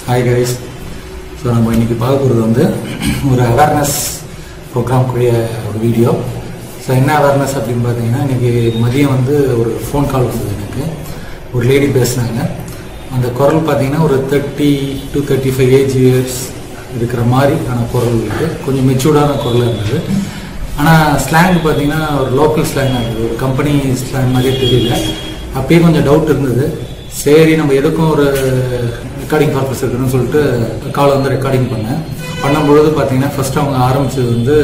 Hi guys so நம்ம இன்னைக்கு பார்க்க போகிறது வந்து ஒரு அவேர்னஸ் ப்ரோக்ராம்க்குரிய ஒரு வீடியோ ஸோ என்ன அவேர்னஸ் அப்படின்னு பார்த்தீங்கன்னா இன்னைக்கு மதியம் வந்து ஒரு ஃபோன் கால் வந்தது எனக்கு ஒரு லேடி பேசுனாங்க அந்த குரல் பார்த்தீங்கன்னா ஒரு thirty to thirty five age years இருக்கிற மாதிரியான குரல் இருக்கு கொஞ்சம் மெச்சூர்டான குரல் இருந்தது ஆனால் ஸ்லாங் பார்த்தீங்கன்னா ஒரு லோக்கல் ஸ்லாங் இருந்தது ஒரு கம்பெனி ஸ்லாங் மாதிரியே தெரியல அப்பயே கொஞ்சம் டவுட் இருந்தது சரி நம்ம எதுக்கும் ஒரு ரெக்கார்டிங் பர்பஸ் இருக்குன்னு சொல்லிட்டு கால் வந்து ரெக்கார்டிங் பண்ணேன் பண்ணும்பொழுது பார்த்தீங்கன்னா ஃபர்ஸ்ட் அவங்க ஆரம்பிச்சது வந்து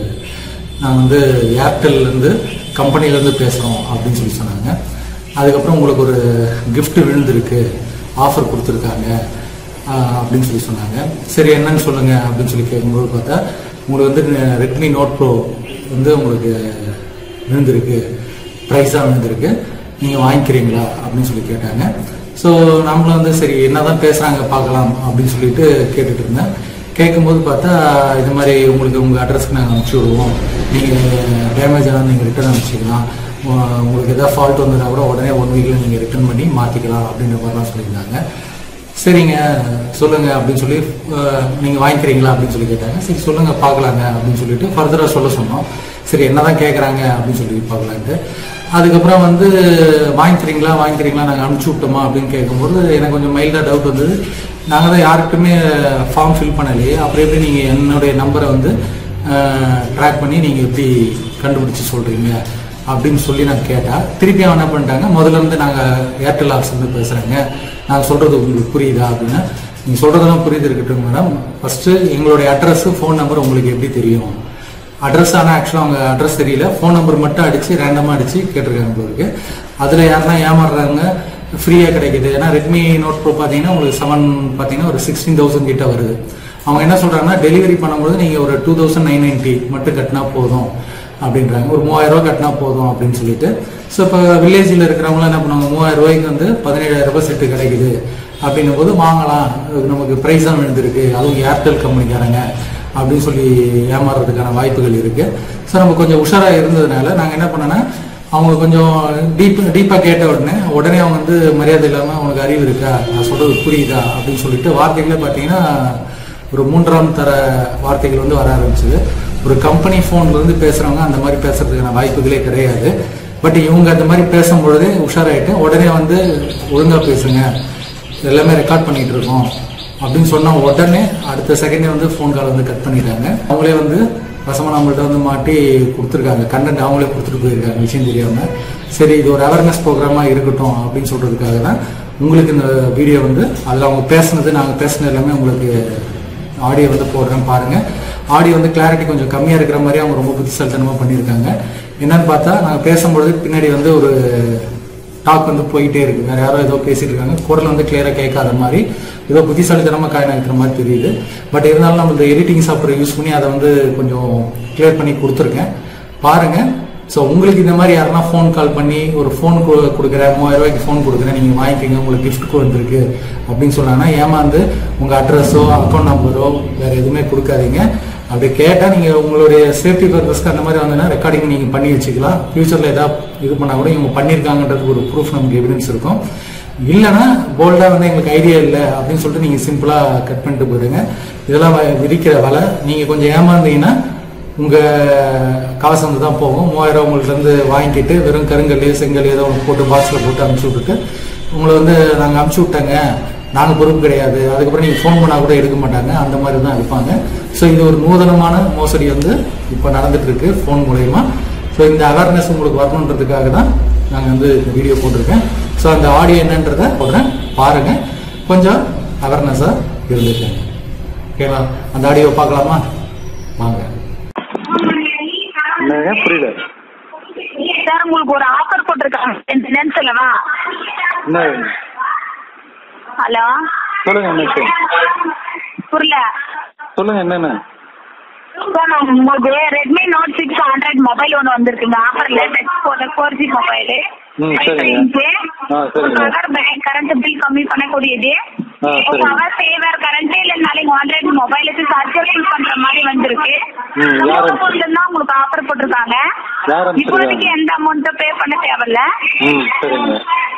நான் வந்து ஏர்டெல்லேருந்து கம்பெனிலேருந்து பேசுகிறோம் அப்படின்னு சொல்லி சொன்னாங்க அதுக்கப்புறம் உங்களுக்கு ஒரு gift விழுந்திருக்கு ஆஃபர் கொடுத்துருக்காங்க ஆஹ் அப்படின்னு சொல்லி சொன்னாங்க சரி என்னன்னு சொல்லுங்க அப்படின்னு சொல்லி கேட்கும்போது பார்த்தா உங்களுக்கு வந்து ரெட்மி நோட் ப்ரோ வந்து உங்களுக்கு விழுந்திருக்கு ப்ரைஸாக விழுந்திருக்கு நீங்கள் வாங்கிக்கிறீங்களா அப்படின்னு சொல்லி கேட்டாங்க ஸோ நம்மளும் வந்து சரி என்னதான் பேசுகிறாங்க பார்க்கலாம் அப்படின்னு சொல்லிட்டு கேட்டுட்டு இருந்தேன் கேட்கும்போது பார்த்தா இது மாதிரி உங்களுக்கு உங்கள் அட்ரஸ்க்கு நாங்கள் அனுப்பிச்சி விடுவோம் நீங்கள் டேமேஜ் ஆனால் நீங்கள் ரிட்டர்ன் அனுப்பிச்சிக்கலாம் உ- உங்களுக்கு எதாவது ஃபால்ட் வந்ததுன்னா கூட உடனே ஒன் வீக்கில் நீங்கள் ரிட்டர்ன் பண்ணி மாற்றிக்கலாம் அப்படின்ற மாதிரிலாம் சொல்லியிருந்தாங்க சரிங்க சொல்லுங்க அப்படின்னு சொல்லி அஹ், நீங்க வாங்கிக்கிறீங்களா அப்படின்னு சொல்லி கேட்டாங்க சரி சொல்லுங்க பார்க்கலாங்க அப்படின்னு சொல்லிட்டு ஃபர்தரா சொல்ல சொன்னோம் சரி என்னதான் கேட்குறாங்க அப்படின்னு சொல்லி பார்க்கலான்ட்டு அதுக்கப்புறம் வந்து வாங்கிக்கிறீங்களா வாங்கிக்கிறீங்களா நாங்கள் அனுப்பிச்சி விட்டோமா அப்படின்னு கேட்கும்போது எனக்கு கொஞ்சம் மைல்டாக டவுட் வந்தது நாங்கள் தான் யாருக்குமே ஃபார்ம் ஃபில் பண்ணலையே அப்புறம் எப்படி நீங்கள் என்னுடைய நம்பரை வந்து ட்ராக் பண்ணி நீங்கள் எப்படி கண்டுபிடிச்சு சொல்கிறீங்க அப்படின்னு சொல்லி நான் கேட்டா திருப்பி அவன் என்ன பண்ணிட்டாங்க முதல்ல இருந்து நாங்கள் ஏர்டெல் ஆஃபீஸ் இருந்து பேசுகிறேங்க நான் சொல்கிறது உங்களுக்கு புரியுதா அப்படின்னா நீங்கள் சொல்கிறதெல்லாம் புரியுது இருக்கட்டும் மேடம் ஃபஸ்ட்டு எங்களுடைய அட்ரஸ் ஃபோன் நம்பர் உங்களுக்கு எப்படி தெரியும் அட்ரஸ் ஆனால் ஆக்சுவலாக அவங்க அட்ரஸ் தெரியல ஃபோன் நம்பர் மட்டும் அடித்து ரேண்டமாக அடித்து கேட்டிருக்காங்க உங்களுக்கு அதில் யாருன்னா ஏமாறுறாங்க ஃப்ரீயாக கிடைக்குது ஏன்னா ரெட்மி நோட் ப்ரோ பார்த்தீங்கன்னா உங்களுக்கு செவன் பார்த்தீங்கன்னா ஒரு சிக்ஸ்டீன் தௌசண்ட் கிட்ட வருது அவங்க என்ன சொல்கிறாங்கன்னா டெலிவரி பண்ணும்போது நீங்கள் ஒரு டூ தௌசண்ட் நைன் நைன்ட்டி மட்டும் கட்டினா போதும் அப்படின்றாங்க ஒரு மூவாயிரம் ரூபாய் கட்டினா போதும் அப்படின்னு சொல்லிட்டு ஸோ இப்போ வில்லேஜில் இருக்கிறவங்களாம் என்ன பண்ணுவாங்க மூவாயிரம் ரூபாய்க்கு வந்து பதினேழாயிரம் ரூபாய் செட்டு கிடைக்குது அப்படின்னும் போது வாங்கலாம் அது நமக்கு ப்ரைஸ் தான் விழுந்திருக்கு அதுவும் ஏர்டெல் கம்பெனிக்காரங்க அப்படின்னு சொல்லி ஏமாறுறதுக்கான வாய்ப்புகள் இருக்கு ஸோ நம்ம கொஞ்சம் உஷாரா இருந்ததுனால நாங்கள் என்ன பண்ணோன்னா அவங்க கொஞ்சம் டீப் டீப்பாக கேட்ட உடனே உடனே அவங்க வந்து மரியாதை இல்லாமல் உனக்கு அறிவு இருக்கா நான் சொல்றது புரியுதா அப்படின்னு சொல்லிட்டு வார்த்தைகளே பார்த்தீங்கன்னா ஒரு மூன்றாம் தர வார்த்தைகள் வந்து வர ஆரம்பிச்சது ஒரு கம்பெனி ஃபோன்ல இருந்து பேசுறவங்க அந்த மாதிரி பேசுறதுக்கான வாய்ப்புகளே கிடையாது பட் இவங்க அந்த மாதிரி பேசும்பொழுதே உஷாராயிட்டு உடனே வந்து ஒழுங்கா பேசுங்க எல்லாமே ரெக்கார்ட் பண்ணிட்டு இருக்கோம் அப்படின்னு சொன்ன உடனே அடுத்த செகண்டே வந்து ஃபோன் கால் வந்து கட் பண்ணிட்டாங்க அவங்களே வந்து வசமா நம்மள்ட்ட வந்து மாட்டி கொடுத்துருக்காங்க கண்டென்ட் அவங்களே கொடுத்துட்டு போயிருக்காங்க விஷயம் தெரியாம சரி இது ஒரு அவேர்னஸ் ப்ரோக்ராமா இருக்கட்டும் அப்படின்னு சொல்றதுக்காக தான் உங்களுக்கு இந்த வீடியோ வந்து அதில் அவங்க பேசுனது நாங்கள் பேசுனது எல்லாமே உங்களுக்கு ஆடியோ வந்து போடுறேன் பாருங்க ஆடியோ வந்து கிளாரிட்டி கொஞ்சம் கம்மியா இருக்கிற மாதிரி அவங்க ரொம்ப புத்திசாலித்தனமா பண்ணியிருக்காங்க என்னன்னு பார்த்தா நாங்க பேசும்பொழுது பின்னாடி வந்து ஒரு டாக் வந்து போயிட்டே இருக்கு வேற யாரோ ஏதோ பேசிட்டு இருக்காங்க குரல் வந்து கிளியரா கேட்காத மாதிரி ஏதோ புத்திசாலித்தனமா காயின் இருக்கிற மாதிரி தெரியுது பட் இருந்தாலும் நம்ம இந்த எடிட்டிங் சாஃப்ட்வேர் யூஸ் பண்ணி அதை வந்து கொஞ்சம் கிளியர் பண்ணி கொடுத்துருக்கேன் பாருங்க ஸோ உங்களுக்கு இந்த மாதிரி யாருன்னா ஃபோன் கால் பண்ணி ஒரு ஃபோன் கொடுக்குறேன் மூவாயிரம் ரூபாய்க்கு ஃபோன் கொடுக்குறேன் நீங்கள் வாங்கிக்கோங்க உங்களுக்கு கிஃப்ட் வந்திருக்கு அப்படின்னு சொன்னாங்கன்னா ஏமாந்து உங்கள் அட்ரஸோ அக்கௌண்ட் நம்பரோ வேறு எதுவுமே கொடுக்காதீங்க அப்படி கேட்டால் நீங்கள் உங்களுடைய சேஃப்டி பர்பஸ்க்கு அந்த மாதிரி வந்ததுன்னா ரெக்கார்டிங் நீங்கள் பண்ணி வச்சுக்கலாம் ஃபியூச்சரில் ஏதாவது இது பண்ணால் கூட இவங்க பண்ணியிருக்காங்கன்றதுக்கு ஒரு ப்ரூஃப் நமக்கு எவிடன்ஸ் இருக்கும் இல்லைன்னா போல்டாக வந்து எங்களுக்கு ஐடியா இல்லை அப்படின்னு சொல்லிட்டு நீங்கள் சிம்பிளாக கட் பண்ணிட்டு போயிடுங்க இதெல்லாம் வ- விதிக்கிற வலை நீங்கள் கொஞ்சம் ஏமாந்தீங்கன்னா உங்க காசு வந்து தான் போகும் மூவாயிரம் உங்கள்ட்ட இருந்து வாங்கிட்டு வெறும் கருங்கல் செங்கல் ஏதோ ஒன்று போட்டு பாக்ஸ்ல போட்டு அனுப்பிச்சு விட்டுட்டு உங்களை வந்து நாங்கள் அனுப்பிச்சு விட்டாங்க நாங்கள் பொறுப்பு கிடையாது அதுக்கப்புறம் நீங்கள் ஃபோன் பண்ணால் கூட எடுக்க மாட்டாங்க அந்த மாதிரி தான் இருப்பாங்க ஸோ இது ஒரு நூதனமான மோசடி வந்து இப்போ நடந்துட்டு இருக்கு ஃபோன் மூலயமா ஸோ இந்த அவேர்னஸ் உங்களுக்கு வரணுன்றதுக்காக தான் நாங்கள் வந்து இந்த வீடியோ போட்டிருக்கேன் ஸோ அந்த ஆடியோ என்னன்றதை போடுறேன் பாருங்க கொஞ்சம் அவேர்னஸாக இருந்துக்கங்க ஓகேவா அந்த ஆடியோ பார்க்கலாமா வாங்க என்னங்க புரியல சார் உங்களுக்கு ஒரு ஆஃபர் போட்டிருக்காங்க என்னன்னு சொல்லவா என்ன வேணும்? ஹலோ சொல்லுங்க என்ன விஷயம் புரியல சொல்லுங்க என்னென்ன சார் நான் உங்களுக்கு Redmi note six hundred mobile ஒன்று வந்திருக்குங்க ஆஃபர்ல touch four four G mobile ம், சரிங்க. ஆ, சரிங்க. பவர் பேங்க் கரண்ட் பில் கம்மி பண்ணக்கூடியது ஆ, சரிங்க. பவர் சேவர் கரண்ட் இல்ல நாளைக்கு ஹண்ட்ரட் மொபைலுக்கு சார்ஜர் ஃபில் பண்ற மாதிரி வந்திருக்கு ம், யார் தான் உங்களுக்கு ஆஃபர் போட்டிருக்காங்க யார் அனுப்பிச்சிருக்காங்க? இப்போதைக்கு எந்த அமௌண்ட்டும் பே பண்ண தேவையில்ல ம் சரிங்க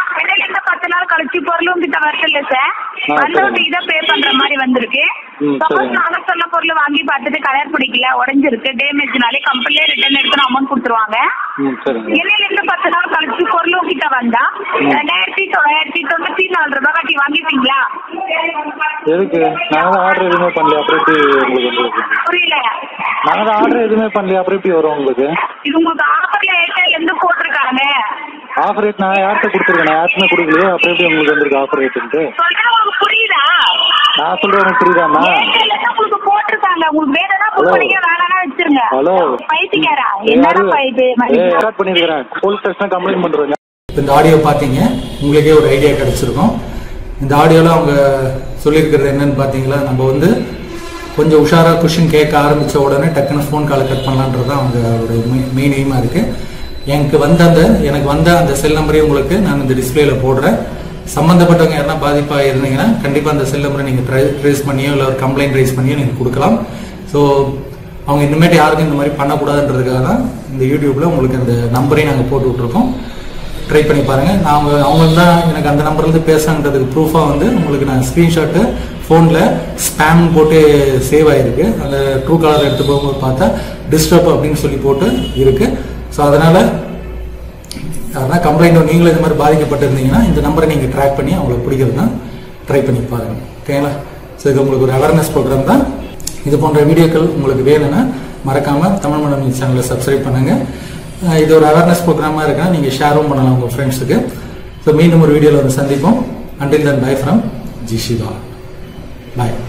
இடையில இந்த பத்து நாள் கழிச்சு பொருளும் கிட்ட வரல சார் ஆ, வந்தவங்க இதை பே பண்ற மாதிரி வந்திருக்கு ம், சப்போஸ் சரிங்க. நாங்க சொன்ன பொருள் வாங்கி பார்த்துட்டு கலர் பிடிக்கல உடஞ்சிருக்கு டேமேஜ்னாலே கம்பெனிலே ரிட்டர்ன் எடுத்து அமௌண்ட் கொடுத்துருவாங்க ம் சரிங்க இடையில இருந்து பத்து நாள் கழிச்சு பொருளும் கிட்ட வந்தா ரெண்டாயிரத்தி தொள்ளாயிரத்தி தொண்ணூத்தி நாலு ரூபாய் கட்டி வாங்கிப்பீங்களா எதுக்கு நாங்கள் தான் ஆர்டர் எதுவுமே பண்ணலையா அப்புறம் எப்படி உங்களுக்கு வந்து புரியல நாங்கள் தான் ஆர்டர் எதுவுமே பண்ணலையா அப்புறம் எப்படி வரும் உங்களுக்கு இது உங்களுக்கு ஆஃபர்ல ஏர்டெல் இருந்து போட்டிருக்காங்க ஆஃபர் ரேட் நான் யார்கிட்ட கொடுத்துருக்கேன் நான் யாருக்குமே கொடுக்கலையே அப்புறம் எப்படி உங்களுக்கு வந்திருக்கு ஆஃபர் ரேட்டுன்ட்டு சொல்றேன் உங்களுக்கு புரியுதா நான் சொல்றது உங்களுக்கு புரியுதாம்மா ஏர்டெல்ல தான் உங்களுக்கு போட்டிருக்காங்க உங்களுக்கு வேணும்னா புக் Hello. பண்ணிக்க வேணாம்னா வச்சிருங்க ஹலோ பைத்தியக்காரா என்னடா பைத்து ரெக்கார்ட் பண்ணிருக்கிறேன் போலீஸ் ஸ்டேஷன் கம்ப்ளைண்ட் பண்றேன் இப்ப இந்த ஆடியோ பார்த்தீங்க உங்களுக்கே ஒரு ஐடியா கிடைச்சிருக்கும் இந்த ஆடியோவில் அவங்க சொல்லியிருக்கிறது என்னன்னு பார்த்தீங்களா நம்ம வந்து கொஞ்சம் உஷாராக கொஷின் கேட்க ஆரம்பித்த உடனே டக்குன்னு ஃபோன் காலை கட் பண்ணலான்றது தான் அவங்களோட மெயின் எய்மாக இருக்குது எனக்கு வந்த அந்த எனக்கு வந்த அந்த செல் நம்பரையும் உங்களுக்கு நான் இந்த டிஸ்பிளேல போடுறேன் சம்மந்தப்பட்டவங்க யாருன்னா பாதிப்பாக இருந்தீங்கன்னா கண்டிப்பாக அந்த செல் நம்பரை நீங்கள் ட்ரை ட்ரேஸ் பண்ணியோ இல்லை ஒரு கம்ப்ளைண்ட் ரைஸ் பண்ணியோ நீங்கள் கொடுக்கலாம் ஸோ அவங்க இனிமேட்டு யாருக்கும் இந்த மாதிரி பண்ணக்கூடாதுன்றதுக்காக தான் இந்த யூடியூப்ல உங்களுக்கு அந்த நம்பரையும் நாங்கள் போட்டு விட்ருக்கோம் ட்ரை பண்ணி பாருங்க நான் அவங்க அவங்க தான் எனக்கு அந்த நம்பர்ல இருந்து பேசுறதுக்கு ப்ரூஃபா வந்து உங்களுக்கு நான் ஸ்கிரீன்ஷாட்டு ஃபோனில் ஸ்பேம் போட்டு சேவ் ஆயிருக்கு அந்த ட்ரூ கலர் எடுத்து போகும்போது பார்த்தா டிஸ்டர்ப் அப்படின்னு சொல்லி போட்டு இருக்கு ஸோ அதனால அதனால் கம்ப்ளைண்ட் நீங்களும் இது மாதிரி பாதிக்கப்பட்டிருந்தீங்கன்னா இந்த நம்பரை நீங்கள் ட்ராக் பண்ணி அவங்களை பிடிக்கிறது தான் ட்ரை பண்ணி பாருங்க ஓகேங்களா ஸோ இது உங்களுக்கு ஒரு அவேர்னஸ் ப்ரோக்ராம் தான் இது போன்ற வீடியோக்கள் உங்களுக்கு வேணும்னா மறக்காம தமிழ் மனம் நியூஸ் சேனலை சப்ஸ்கிரைப் பண்ணுங்க அஹ் இது ஒரு அவேர்னஸ் ப்ரோக்ராமாக இருக்குன்னா நீங்கள் ஷேரும் பண்ணலாம் உங்கள் ஃப்ரெண்ட்ஸுக்கு ஸோ மீண்டும் ஒரு வீடியோவில் வந்து சந்திப்போம் until then bye from G Siva bye